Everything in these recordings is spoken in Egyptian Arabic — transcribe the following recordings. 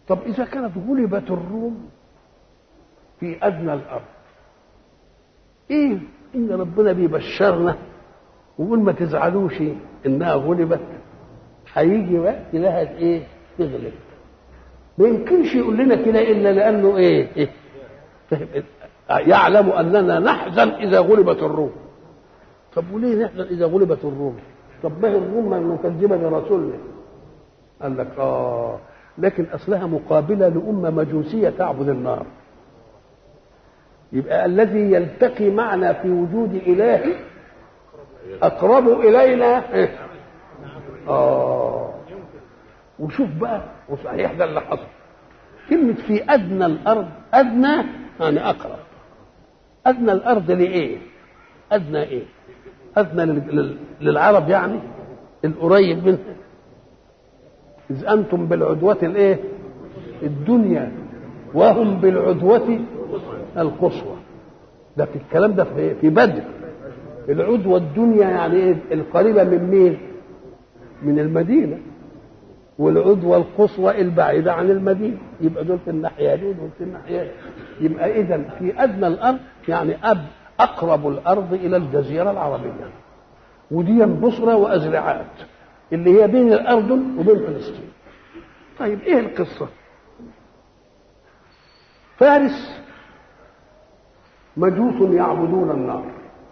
طب إذا كانت غلبت الروم في أدنى الأرض إيه إن ربنا بيبشرنا ويقول ما تزعلوش إنها غلبت هيجي وقت لها إيه تغلب ما يمكنش يقول لنا كده إلا لأنه إيه, إيه؟ يعلم أننا نحزن إذا غلبت الروم طب وليه نحزن إذا غلبت الروم طب ما هي الروم مكذبة لرسولنا قال لك آه لكن أصلها مقابلة لأمة مجوسية تعبد النار يبقى الذي يلتقي معنا في وجود إله أقرب إلينا آه وشوف بقى وصحيح ده اللي حصل كلمة في أدنى الأرض أدنى يعني أقرب أدنى الأرض لإيه؟ أدنى إيه؟ أدنى للعرب يعني القريب منها إذ أنتم بالعدوة الإيه؟ الدنيا وهم بالعدوة القصوى ده في الكلام ده في في بدر العدوة الدنيا يعني إيه؟ القريبة من مين؟ من المدينة والعدوة القصوى البعيدة عن المدينة يبقى دول في الناحية دي ودول في الناحية دي يبقى إذا في أدنى الأرض يعني أب أقرب الأرض إلى الجزيرة العربية ودي بصرة وأزرعات اللي هي بين الأردن وبين فلسطين طيب إيه القصة فارس مجوس يعبدون النار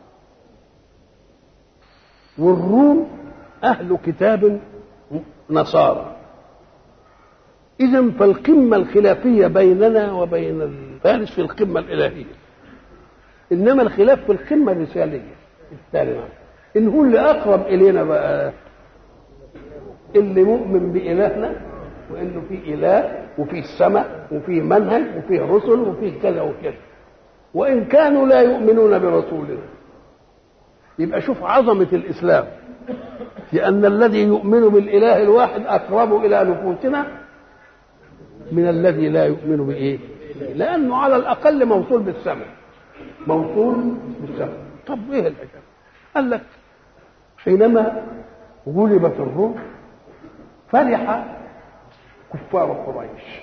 والروم أهل كتاب نصارى إذا فالقمة الخلافية بيننا وبين فارس في القمة الإلهية إنما الخلاف في القمة الرسالية الثانية إن هو اللي أقرب إلينا بقى اللي مؤمن بإلهنا وإنه في إله وفي السماء وفي منهج وفي رسل وفي كذا وكذا وإن كانوا لا يؤمنون برسولنا يبقى شوف عظمة الإسلام لأن الذي يؤمن بالإله الواحد أقرب إلى نفوسنا من الذي لا يؤمن بإيه؟ لأنه على الأقل موصول بالسمع موصول بالسمع طب إيه الحكاية؟ قال لك حينما غلبت الروم فرح كفار قريش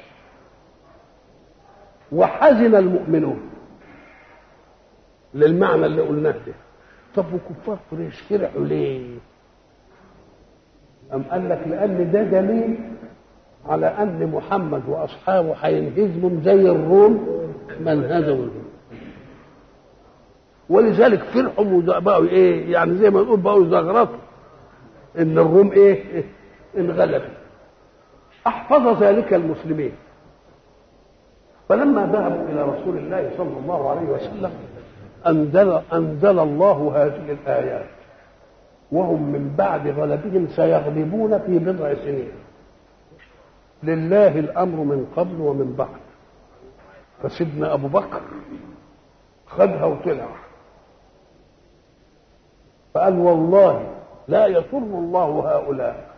وحزن المؤمنون للمعنى اللي قلناه ده طب وكفار قريش فرحوا ليه؟ أم قال لك لأن ده دليل على أن محمد وأصحابه هينهزمهم زي الروم ما انهزموا ولذلك فرحوا وبقوا إيه يعني زي ما نقول بقوا زغرطوا إن الروم إيه انغلبت أحفظ ذلك المسلمين فلما ذهبوا إلى رسول الله صلى الله عليه وسلم أنزل أنزل الله هذه الآيات وهم من بعد غلبهم سيغلبون في بضع سنين لله الامر من قبل ومن بعد فسيدنا ابو بكر خدها وطلع فقال والله لا يسر الله هؤلاء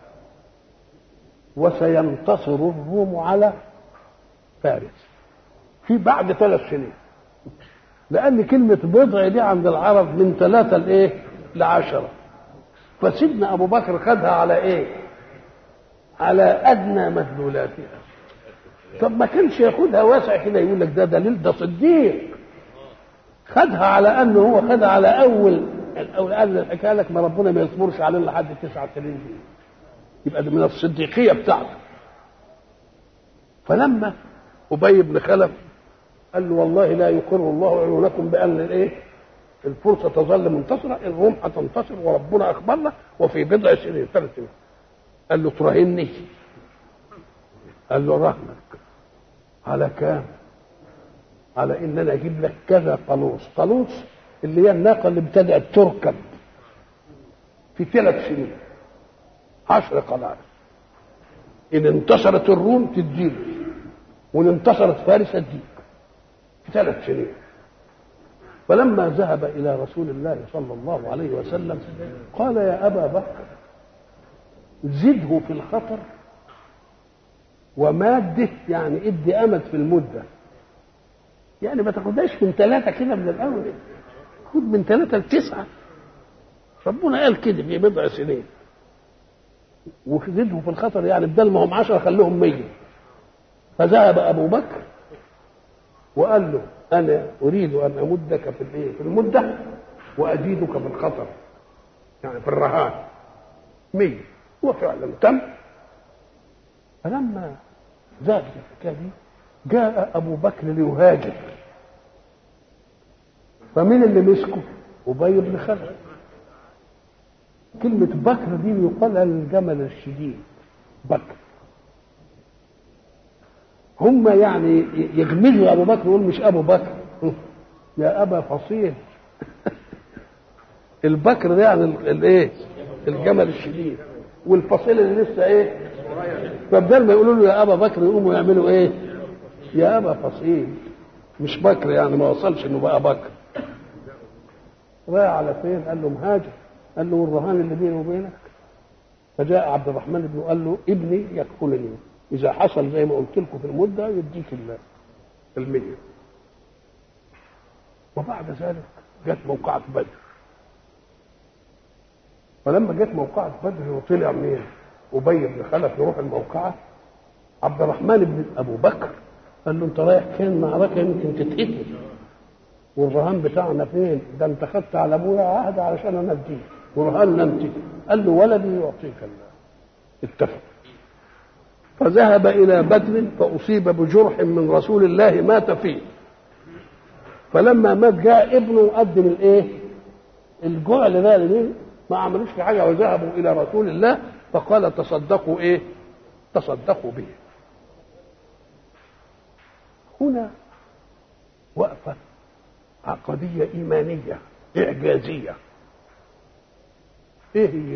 وسينتصر الروم على فارس في بعد ثلاث سنين لان كلمه بضع دي عند العرب من ثلاثه لايه لعشره فسيدنا ابو بكر خدها على ايه على ادنى مدلولاتها طب ما كانش ياخدها واسع كده يقول لك ده دليل ده صديق خدها على انه هو خدها على اول الاول قال الحكايه لك ما ربنا ما يصبرش علينا لحد تسعة سنين دي يبقى ده من الصديقيه بتاعته فلما ابي بن خلف قال له والله لا يقر الله عيونكم بان الايه الفرصه تظل منتصره الروم هتنتصر وربنا اخبرنا وفي بضع سنين ثلاث سنين قال له تراهني قال له رهنك على كام على ان انا اجيب لك كذا قلوص قلوص اللي هي الناقه اللي ابتدات تركب في ثلاث سنين عشر قلائص ان انتصرت الروم تديك وان انتصرت فارس تديك في ثلاث سنين فلما ذهب الى رسول الله صلى الله عليه وسلم قال يا ابا بكر زده في الخطر وماده يعني ادي امد في المده يعني ما تاخدهاش من ثلاثه كده من الاول خد من ثلاثه لتسعه ربنا قال كده في بضع سنين وزده في الخطر يعني بدل ما هم 10 خليهم 100 فذهب ابو بكر وقال له انا اريد ان امدك في الايه في المده وازيدك في الخطر يعني في الرهان مية وفعلا تم فلما زادت الحكايه دي جاء ابو بكر ليهاجر فمين اللي مسكه؟ ابي بن خلف كلمة بكر دي يقال الجمل الشديد بكر هم يعني يغمزوا ابو بكر يقول مش ابو بكر يا ابا فصيل البكر ده يعني الايه الجمل الشديد والفصيل اللي لسه ايه فبدل ما يقولوا له يا ابا بكر يقوموا يعملوا ايه يا ابا فصيل مش بكر يعني ما وصلش انه بقى بكر رايح على فين قال له مهاجر قال له والرهان اللي بيني وبينك فجاء عبد الرحمن بن قال له ابني يكفلني اذا حصل زي ما قلت لكم في المده يديك المية وبعد ذلك جت موقعة بدر فلما جت موقعة بدر وطلع مين؟ أبي بن خلف يروح الموقعة عبد الرحمن بن أبو بكر قال له أنت رايح فين معركة يمكن تتقتل والرهان بتاعنا فين؟ ده أنت خدت على أبويا عهد علشان أنا أديك ورهان أنت قال له ولدي يعطيك الله اتفق فذهب إلى بدر فأصيب بجرح من رسول الله مات فيه فلما مات جاء ابنه قدم الايه؟ الجعل ده لمين؟ ما عملوش في حاجه وذهبوا الى رسول الله فقال تصدقوا ايه؟ تصدقوا به. هنا وقفه عقديه ايمانيه اعجازيه. ايه هي؟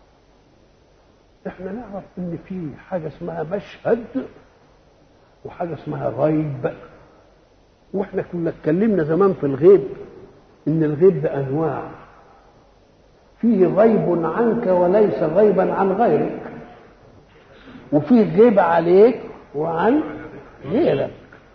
احنا نعرف ان في حاجه اسمها مشهد وحاجه اسمها غيب واحنا كنا اتكلمنا زمان في الغيب ان الغيب ده انواع فيه غيب عنك وليس غيبا عن غيرك وفيه غيب عليك وعن غيرك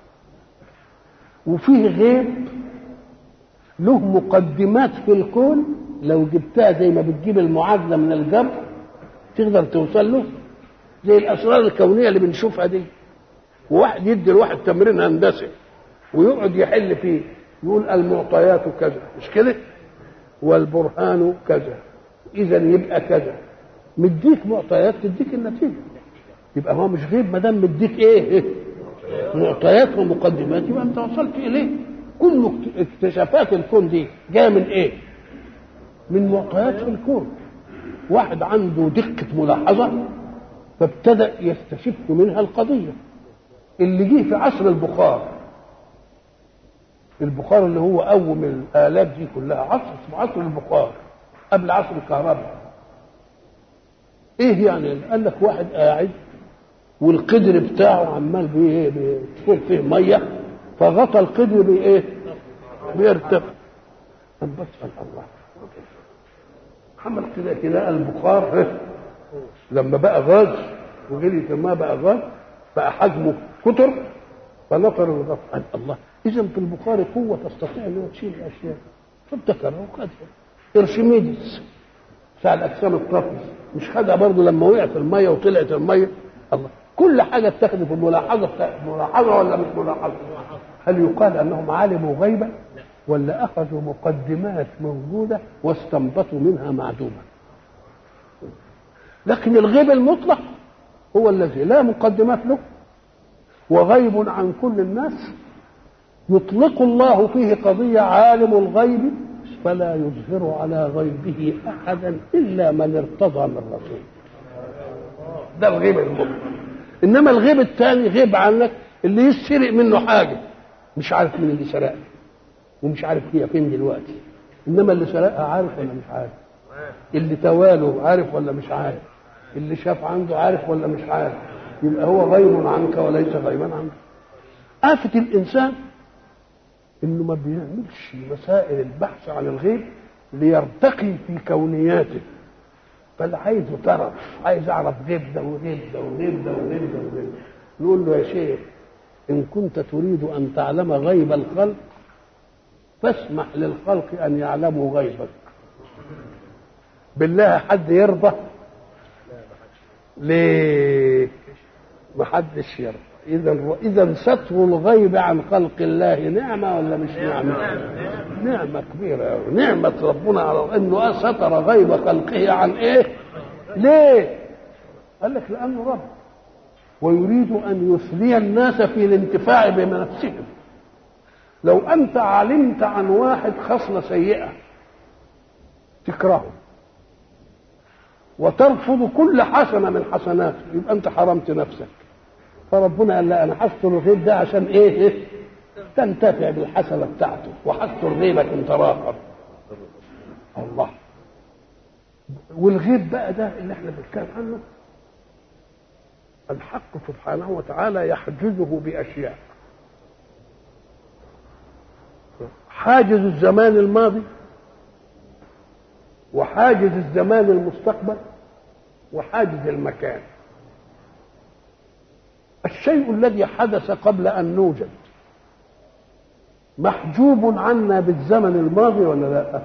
وفيه غيب له مقدمات في الكون لو جبتها زي ما بتجيب المعادله من الجبر تقدر توصل له زي الاسرار الكونيه اللي بنشوفها دي وواحد يدي لواحد تمرين هندسي ويقعد يحل فيه يقول المعطيات كذا مش كده والبرهان كذا اذا يبقى كذا مديك معطيات تديك النتيجه يبقى هو مش غيب ما دام مديك ايه معطيات ومقدمات يبقى انت وصلت اليه كل اكتشافات الكون دي جايه من ايه من معطيات في الكون واحد عنده دقه ملاحظه فابتدا يستشف منها القضيه اللي جه في عصر البخار البخار اللي هو قوم الالات دي كلها عصر اسمه عصر البخار قبل عصر الكهرباء ايه يعني قال لك واحد قاعد والقدر بتاعه عمال بيدخل فيه ميه فغطى القدر بايه بيرتفع طب بسأل الله عمل كده كده البخار لما بقى غاز وجري ما بقى غاز بقى حجمه كتر فنطر الغطاء قال الله اذا في البخار قوه تستطيع ان تشيل الاشياء فابتكر وخدها ارشميدس بتاع الاجسام الطفل مش خدها برضه لما وقع في الميه وطلعت الميه الله كل حاجه اتخذت في الملاحظه ملاحظه ولا مش ملاحظه هل يقال انهم علموا غيبا ولا اخذوا مقدمات موجوده واستنبطوا منها معدومه لكن الغيب المطلق هو الذي لا مقدمات له وغيب عن كل الناس يطلق الله فيه قضية عالم الغيب فلا يظهر على غيبه أحدا إلا من ارتضى من رسول ده الغيب المطلق إنما الغيب الثاني غيب عنك اللي يسرق منه حاجة مش عارف مين اللي سرقها ومش عارف هي فين دلوقتي إنما اللي سرقها عارف ولا مش عارف اللي تواله عارف ولا مش عارف اللي شاف عنده عارف ولا مش عارف يبقى هو غيب عنك وليس غيبا عنك آفة الإنسان إنه ما بيعملش مسائل البحث عن الغيب ليرتقي في كونياته بل عايزه طرف عايز أعرف غيب ده وغيب ده وغيب ده وغيب ده وغيب ده نقول له يا شيخ إن كنت تريد أن تعلم غيب الخلق فاسمح للخلق أن يعلموا غيبك بالله حد يرضى ليه ما حدش يرضى اذا اذا ستر الغيب عن خلق الله نعمه ولا مش نعمه؟ نعمه كبيره أوي. نعمه ربنا على انه ستر غيب خلقه عن ايه؟ ليه؟ قال لك لانه رب ويريد ان يثني الناس في الانتفاع بنفسهم لو انت علمت عن واحد خصله سيئه تكرهه وترفض كل حسنه من حسناته يبقى انت حرمت نفسك فربنا قال لا انا هستر الغيب ده عشان ايه, إيه؟ تنتفع بالحسنه بتاعته وهستر غيبك انت راخر الله والغيب بقى ده اللي احنا بنتكلم عنه الحق سبحانه وتعالى يحجزه باشياء حاجز الزمان الماضي وحاجز الزمان المستقبل وحاجز المكان الشيء الذي حدث قبل ان نوجد محجوب عنا بالزمن الماضي ولا لا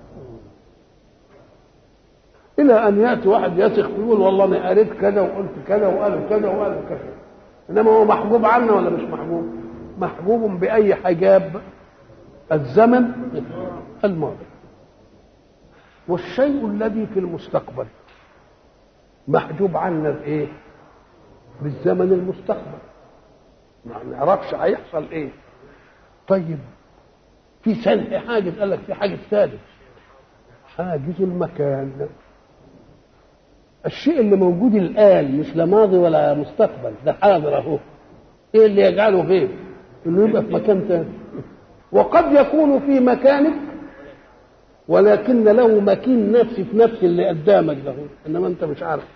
الى ان ياتي واحد يثق ويقول والله انا قريت كذا وقلت كذا وقال كذا وقال كذا انما هو محجوب عنا ولا مش محجوب محجوب باي حجاب الزمن الماضي والشيء الذي في المستقبل محجوب عنا بايه بالزمن المستقبل ما نعرفش هيحصل ايه طيب في سنة حاجز قال لك في حاجز ثالث حاجز المكان الشيء اللي موجود الآن مش لا ماضي ولا مستقبل ده حاضر أهو إيه اللي يجعله غير إنه يبقى في مكان ثاني وقد يكون في مكانك ولكن له مكين نفسي في نفس اللي قدامك ده إنما أنت مش عارف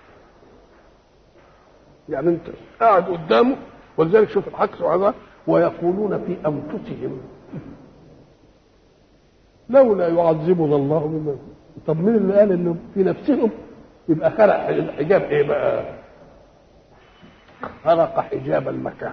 يعني أنت قاعد قدامه ولذلك شوف الحق سبحانه ويقولون في أنفسهم لولا يعذبنا الله بما طب مين اللي قال انه في نفسهم يبقى خلق الحجاب ايه بقى خلق حجاب المكان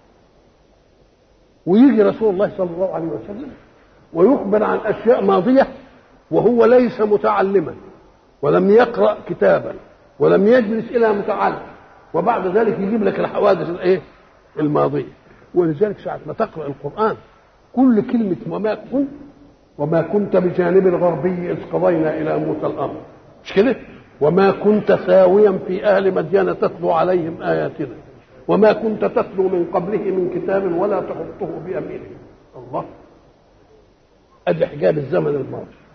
ويجي رسول الله صلى الله عليه وسلم ويخبر عن اشياء ماضيه وهو ليس متعلما ولم يقرا كتابا ولم يجلس الى متعلم وبعد ذلك يجيب لك الحوادث الايه الماضيه ولذلك ساعه ما تقرا القران كل كلمه وما كنت وما كنت بجانب الغربي اذ قضينا الى موسى الامر مش كده وما كنت ثاويا في اهل مدين تتلو عليهم اياتنا وما كنت تتلو من قبله من كتاب ولا تخطه بيمينه الله ادي حجاب الزمن الماضي